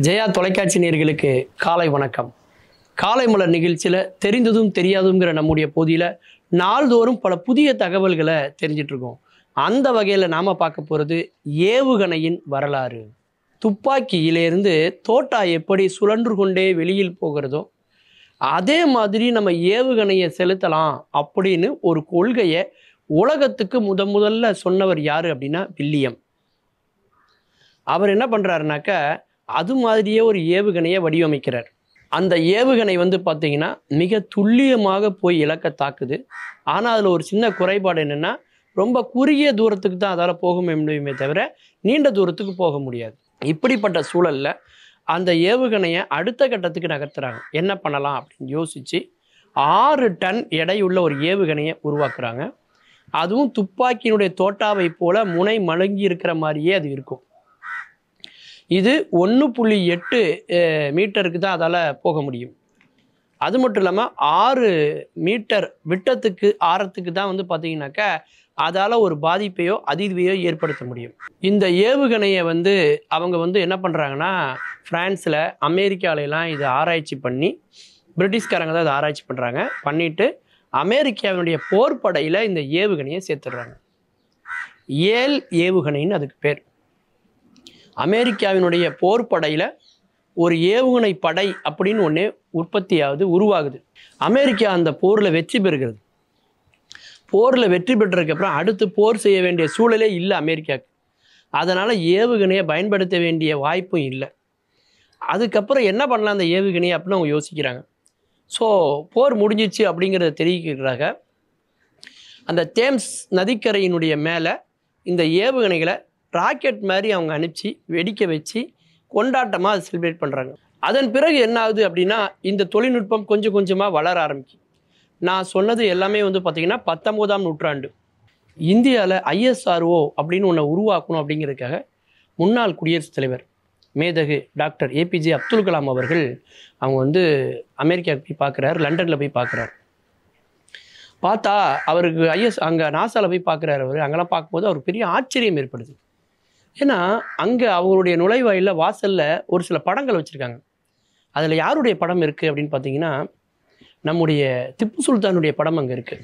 ஜெயா தொலைக்காட்சி நேயர்களுக்கு காலை வணக்கம் காலை மலர் நிகழ்ச்சியில் தெரிந்ததும் தெரியாதுங்கிற நம்முடைய பகுதியில் நாள்தோறும் பல புதிய தகவல்களை தெரிஞ்சிட்டு இருக்கோம் அந்த வகையில் நாம் பார்க்க போகிறது ஏவுகணையின் வரலாறு துப்பாக்கியிலேருந்து தோட்டா எப்படி சுழன்று கொண்டே வெளியில் போகிறதோ அதே மாதிரி நம்ம ஏவுகணையை செலுத்தலாம் அப்படின்னு ஒரு கொள்கையை உலகத்துக்கு முத முதல்ல சொன்னவர் யார் அப்படின்னா வில்லியம் அவர் என்ன பண்ணுறாருனாக்கா அது மாதிரியே ஒரு ஏவுகணையை வடிவமைக்கிறார் அந்த ஏவுகணை வந்து பார்த்தீங்கன்னா மிக துல்லியமாக போய் இலக்கை தாக்குது ஆனால் அதில் ஒரு சின்ன குறைபாடு என்னென்னா ரொம்ப குறுகிய தூரத்துக்கு தான் அதால் போக முடியுமே தவிர நீண்ட தூரத்துக்கு போக முடியாது இப்படிப்பட்ட சூழலில் அந்த ஏவுகணையை அடுத்த கட்டத்துக்கு நகர்த்துறாங்க என்ன பண்ணலாம் அப்படின்னு யோசித்து ஆறு டன் எடையுள்ள ஒரு ஏவுகணையை உருவாக்குறாங்க அதுவும் துப்பாக்கியினுடைய தோட்டாவை போல முனை மழுங்கி இருக்கிற மாதிரியே அது இருக்கும் இது ஒன்று புள்ளி எட்டு மீட்டருக்கு தான் அதால் போக முடியும் அது மட்டும் இல்லாமல் ஆறு மீட்டர் விட்டத்துக்கு ஆரத்துக்கு தான் வந்து பார்த்தீங்கன்னாக்கா அதால் ஒரு பாதிப்பையோ அதிர்வையோ ஏற்படுத்த முடியும் இந்த ஏவுகணையை வந்து அவங்க வந்து என்ன பண்ணுறாங்கன்னா ஃப்ரான்ஸில் அமெரிக்காவிலலாம் இதை ஆராய்ச்சி பண்ணி பிரிட்டிஷ்காரங்க தான் இதை ஆராய்ச்சி பண்ணுறாங்க பண்ணிவிட்டு அமெரிக்காவினுடைய போர்ப்படையில் இந்த ஏவுகணையை சேர்த்துடுறாங்க ஏல் ஏவுகணைன்னு அதுக்கு பேர் அமெரிக்காவினுடைய போர்ப்படையில் ஒரு ஏவுகணை படை அப்படின்னு ஒன்று உற்பத்தியாகுது உருவாகுது அமெரிக்கா அந்த போரில் வெற்றி பெறுகிறது போரில் வெற்றி பெற்றதுக்கப்புறம் அடுத்து போர் செய்ய வேண்டிய சூழலே இல்லை அமெரிக்காவுக்கு அதனால் ஏவுகணையை பயன்படுத்த வேண்டிய வாய்ப்பும் இல்லை அதுக்கப்புறம் என்ன பண்ணலாம் அந்த ஏவுகணையை அப்படின்னு அவங்க யோசிக்கிறாங்க ஸோ போர் முடிஞ்சிச்சு அப்படிங்கிறத தெரிவிக்கிறாங்க அந்த தேம்ஸ் நதிக்கரையினுடைய மேலே இந்த ஏவுகணைகளை ராக்கெட் மாதிரி அவங்க அனுப்பிச்சு வெடிக்க வச்சு கொண்டாட்டமாக அதை செலிப்ரேட் பண்ணுறாங்க அதன் பிறகு என்ன ஆகுது அப்படின்னா இந்த தொழில்நுட்பம் கொஞ்சம் கொஞ்சமாக வளர ஆரம்பிக்கும் நான் சொன்னது எல்லாமே வந்து பார்த்திங்கன்னா பத்தொம்போதாம் நூற்றாண்டு இந்தியாவில் ஐஎஸ்ஆர்ஓ அப்படின்னு ஒன்று உருவாக்கணும் அப்படிங்கிறதுக்காக முன்னாள் குடியரசுத் தலைவர் மேதகு டாக்டர் ஏபிஜே அப்துல் கலாம் அவர்கள் அவங்க வந்து அமெரிக்காவுக்கு போய் பார்க்குறாரு லண்டனில் போய் பார்க்குறாரு பார்த்தா அவருக்கு ஐஎஸ் அங்கே நாசாவில் போய் பார்க்குறாரு அவர் அங்கெல்லாம் பார்க்கும்போது அவருக்கு பெரிய ஆச்சரியம் ஏற்படுது ஏன்னா அங்கே அவங்களுடைய நுழைவாயிலில் வாசலில் ஒரு சில படங்கள் வச்சுருக்காங்க அதில் யாருடைய படம் இருக்குது அப்படின்னு பார்த்தீங்கன்னா நம்முடைய திப்பு சுல்தானுடைய படம் அங்கே இருக்குது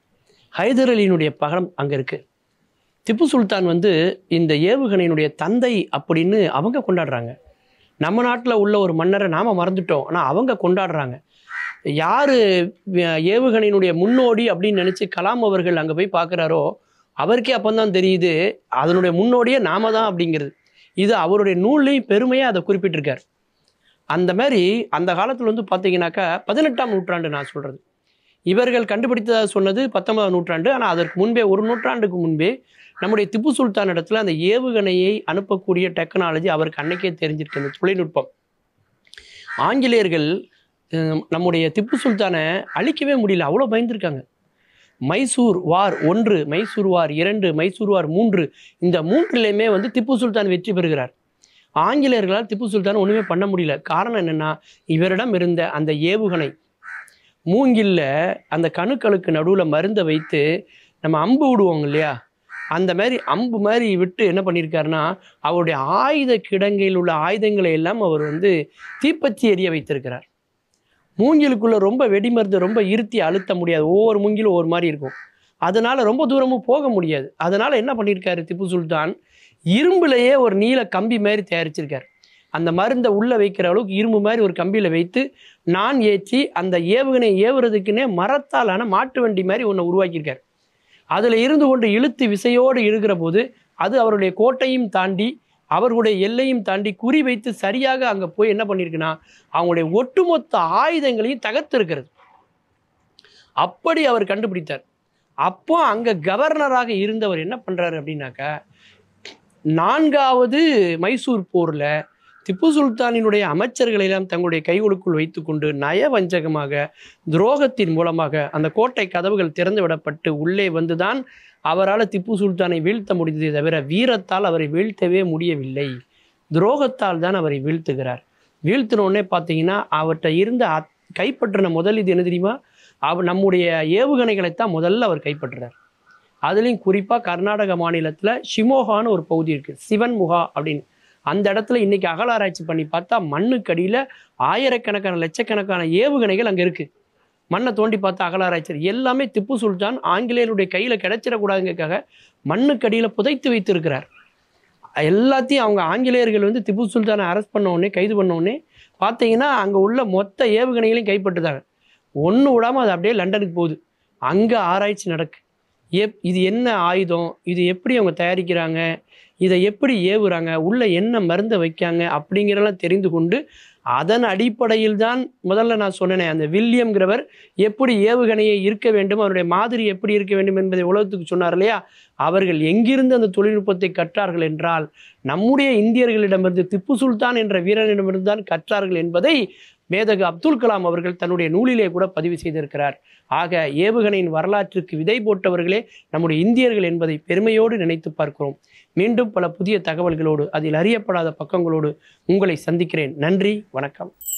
ஹைதர் அலியினுடைய படம் அங்கே இருக்குது திப்பு சுல்தான் வந்து இந்த ஏவுகணையினுடைய தந்தை அப்படின்னு அவங்க கொண்டாடுறாங்க நம்ம நாட்டில் உள்ள ஒரு மன்னரை நாம் மறந்துட்டோம் ஆனால் அவங்க கொண்டாடுறாங்க யார் ஏவுகணையினுடைய முன்னோடி அப்படின்னு நினச்சி கலாம் அவர்கள் அங்கே போய் பார்க்குறாரோ அவருக்கே அப்போ தான் தெரியுது அதனுடைய முன்னோடியே நாம தான் அப்படிங்கிறது இது அவருடைய நூல்லையும் பெருமையாக அதை குறிப்பிட்டிருக்கார் அந்த மாதிரி அந்த காலத்தில் வந்து பார்த்தீங்கன்னாக்கா பதினெட்டாம் நூற்றாண்டு நான் சொல்கிறது இவர்கள் கண்டுபிடித்ததாக சொன்னது பத்தொன்பதாம் நூற்றாண்டு ஆனால் அதற்கு முன்பே ஒரு நூற்றாண்டுக்கு முன்பே நம்முடைய திப்பு சுல்தான் இடத்துல அந்த ஏவுகணையை அனுப்பக்கூடிய டெக்னாலஜி அவருக்கு அன்னைக்கே தெரிஞ்சிருக்கு அந்த தொழில்நுட்பம் ஆங்கிலேயர்கள் அஹ், நம்முடைய திப்பு சுல்தானை அழிக்கவே முடியல அவ்வளோ பயந்துருக்காங்க மைசூர் வார் ஒன்று மைசூர் வார் இரண்டு மைசூர் வார் மூன்று இந்த மூன்றுலையுமே வந்து திப்பு சுல்தான் வெற்றி பெறுகிறார் ஆங்கிலேயர்களால் திப்பு சுல்தான் ஒன்றுமே பண்ண முடியல காரணம் என்னென்னா இவரிடம் இருந்த அந்த ஏவுகணை மூங்கில்ல அந்த கணுக்களுக்கு நடுவில் மருந்தை வைத்து நம்ம அம்பு விடுவோங்க இல்லையா அந்த மாதிரி அம்பு மாதிரி விட்டு என்ன பண்ணியிருக்காருன்னா அவருடைய ஆயுத கிடங்கையில் உள்ள ஆயுதங்களை எல்லாம் அவர் வந்து தீப்பற்றி எரிய வைத்திருக்கிறார் மூங்கிலுக்குள்ள ரொம்ப வெடிமருந்து ரொம்ப இருத்தி அழுத்த முடியாது ஒவ்வொரு மூங்கிலும் ஒவ்வொரு மாதிரி இருக்கும் அதனால ரொம்ப தூரமும் போக முடியாது அதனால என்ன பண்ணியிருக்காரு திப்பு சுல்தான் இரும்புலையே ஒரு நீல கம்பி மாதிரி தயாரிச்சிருக்காரு அந்த மருந்தை உள்ள வைக்கிற அளவுக்கு இரும்பு மாதிரி ஒரு கம்பியில வைத்து நான் ஏற்றி அந்த ஏவுகணை ஏவுறதுக்குன்னே மரத்தாலான மாட்டு வண்டி மாதிரி ஒன்று உருவாக்கியிருக்காரு அதில் இருந்து கொண்டு இழுத்து விசையோடு இருக்கிற போது அது அவருடைய கோட்டையும் தாண்டி அவர்களுடைய எல்லையும் தாண்டி குறி வைத்து சரியாக அங்கே போய் என்ன பண்ணியிருக்குன்னா அவங்களுடைய ஒட்டுமொத்த ஆயுதங்களையும் தகர்த்திருக்கிறது அப்படி அவர் கண்டுபிடித்தார் அப்போ அங்கே கவர்னராக இருந்தவர் என்ன பண்ணுறாரு அப்படின்னாக்கா நான்காவது மைசூர் போரில் திப்பு சுல்தானினுடைய அமைச்சர்களை எல்லாம் தங்களுடைய கைகளுக்குள் வைத்துக்கொண்டு நயவஞ்சகமாக துரோகத்தின் மூலமாக அந்த கோட்டை கதவுகள் திறந்து விடப்பட்டு உள்ளே வந்துதான் அவரால் திப்பு சுல்தானை வீழ்த்த முடிந்ததே தவிர வீரத்தால் அவரை வீழ்த்தவே முடியவில்லை துரோகத்தால் தான் அவரை வீழ்த்துகிறார் வீழ்த்தினோடனே பார்த்தீங்கன்னா அவர்கிட்ட இருந்த அத்- கைப்பற்றின முதல் இது என்ன தெரியுமா அவர் நம்முடைய ஏவுகணைகளைத்தான் முதல்ல அவர் கைப்பற்றுறார் அதுலேயும் குறிப்பாக கர்நாடக மாநிலத்தில் ஷிமோகான்னு ஒரு பகுதி இருக்குது சிவன் முகா அப்படின்னு அந்த இடத்துல இன்னைக்கு அகலாராய்ச்சி பண்ணி பார்த்தா மண்ணுக்கடியில் ஆயிரக்கணக்கான லட்சக்கணக்கான ஏவுகணைகள் அங்கே இருக்கு மண்ணை தோண்டி பார்த்தா அகலாராய்ச்சி எல்லாமே திப்பு சுல்தான் ஆங்கிலேயருடைய கையில் கிடைச்சிடக்கூடாதுங்கிறதுக்காக மண்ணுக்கடியில் புதைத்து வைத்திருக்கிறார் எல்லாத்தையும் அவங்க ஆங்கிலேயர்கள் வந்து திப்பு சுல்தானை அரெஸ்ட் பண்ண உடனே கைது பண்ண உடனே பார்த்தீங்கன்னா அங்கே உள்ள மொத்த ஏவுகணைகளையும் கைப்பற்றுதாங்க ஒன்று விடாமல் அது அப்படியே லண்டனுக்கு போகுது அங்கே ஆராய்ச்சி நடக்கு எப் இது என்ன ஆயுதம் இது எப்படி அவங்க தயாரிக்கிறாங்க இதை எப்படி ஏவுறாங்க உள்ள என்ன மருந்தை வைக்காங்க அப்படிங்கிறதெல்லாம் தெரிந்து கொண்டு அதன் அடிப்படையில் தான் முதல்ல நான் சொன்னேனே அந்த வில்லியம்ங்கிறவர் எப்படி ஏவுகணையை இருக்க வேண்டும் அவருடைய மாதிரி எப்படி இருக்க வேண்டும் என்பதை உலகத்துக்கு சொன்னார் இல்லையா அவர்கள் எங்கிருந்து அந்த தொழில்நுட்பத்தை கற்றார்கள் என்றால் நம்முடைய இந்தியர்களிடமிருந்து திப்பு சுல்தான் என்ற வீரனிடமிருந்து தான் கற்றார்கள் என்பதை மேதகு அப்துல் கலாம் அவர்கள் தன்னுடைய நூலிலே கூட பதிவு செய்திருக்கிறார் ஆக ஏவுகணையின் வரலாற்றுக்கு விதை போட்டவர்களே நம்முடைய இந்தியர்கள் என்பதை பெருமையோடு நினைத்து பார்க்கிறோம் மீண்டும் பல புதிய தகவல்களோடு அதில் அறியப்படாத பக்கங்களோடு உங்களை சந்திக்கிறேன் நன்றி வணக்கம்